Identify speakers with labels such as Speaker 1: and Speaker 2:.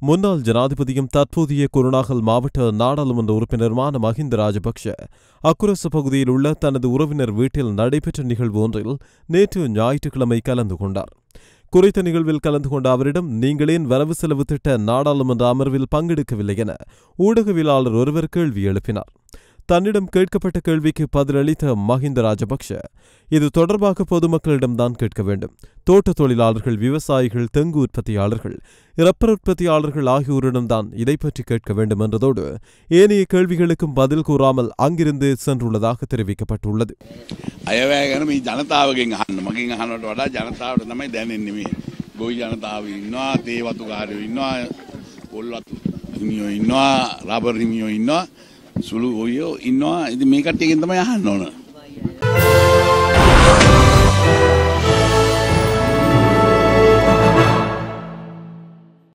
Speaker 1: முன்னாள் ஜனாதிபதியும் தற்போதைய குருநாகல் மாவட்ட நாடாளுமன்ற உறுப்பினருமான மஹிந்த ராஜபக்ஷ அக்குரச பகுதியில் உள்ள தனது உறவினர் வீட்டில் நடைபெற்ற நிகழ்வு ஒன்றில் நேற்று ஞாயிற்றுக்கிழமை கலந்து கொண்டார் குறித்த நிகழ்வில் கலந்து கொண்ட அவரிடம் நீங்களேன் வரவு செலவு திட்ட நாடாளுமன்ற அமர்வில் பங்கெடுக்கவில்லை என ஊடகவியலாளர் ஒருவர் கேள்வி எழுப்பினார் தன்னிடம் கேட்கப்பட்ட கேள்விக்கு பதிலளித்த மஹிந்த ராஜபக்ஷ இது தொடர்பாக பொதுமக்களிடம்தான் கேட்க வேண்டும் தோட்ட தொழிலாளர்கள் விவசாயிகள் தெங்கு உற்பத்தியாளர்கள் இரப்பர் உற்பத்தியாளர்கள் ஆகியோரிடம்தான் இதை பற்றி கேட்க வேண்டும் என்றதோடு ஏனைய கேள்விகளுக்கும் பதில் கூறாமல் அங்கிருந்து சென்றுள்ளதாக தெரிவிக்கப்பட்டுள்ளது
Speaker 2: අයවැය ගැන මේ ජනතාවගෙන් අහන්න මගින් අහනට වඩා ජනතාවට තමයි දැනෙන්නේ මේ ගොයි ජනතාව ඉන්නවා තේවතුකාරයෝ ඉන්නවා පොල්වතු හිමියෝ ඉන්නවා රබර් හිමියෝ ඉන්නවා සුළු ඔයෝ ඉන්නවා ඉතින් මේ කට්ටියකින් තමයි අහන්න ඕන